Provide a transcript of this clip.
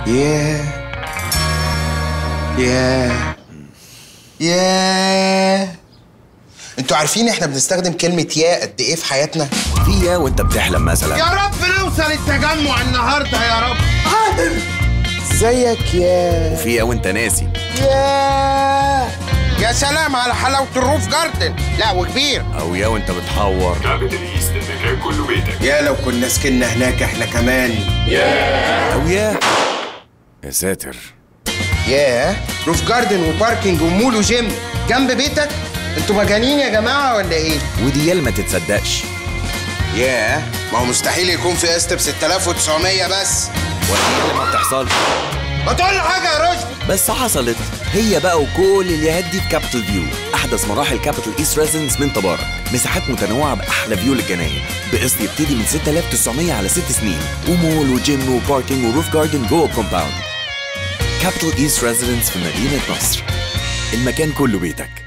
ياه ياه ياه انتوا عارفين احنا بنستخدم كلمة يا قد ايه في حياتنا؟ في يا وانت بتحلم مثلا يا رب نوصل التجمع النهارده يا رب ازيك يا وفي يا وانت ناسي ياه يا سلام على حلاوه الروف جاردن لا وكبير او يا وانت بتحور كابيتال ايست المكان كله بيتك يا لو كنا سكننا هناك احنا كمان او يا يا ساتر ياه روف جاردن وباركينج ومول وجيم جنب بيتك انتوا مجانين يا جماعة ولا ايه؟ ودي يا ما تتصدقش ياه ما هو مستحيل يكون في قسط ب 6900 بس ودي يا ما بتحصلش ما تقول لي حاجة يا رشدي بس حصلت هي بقى وكل الياهات دي في كابيتال فيو احدث مراحل كابيتال ايست ريزيدنس من تبارك مساحات متنوعه باحلى فيو للجناين بقسط يبتدي من 6900 على 6 سنين ومول وجيم وباركينج وروف جاردن جوه الكومباوند كابيتال ايست ريزيدنس في مدينه نصر المكان كله بيتك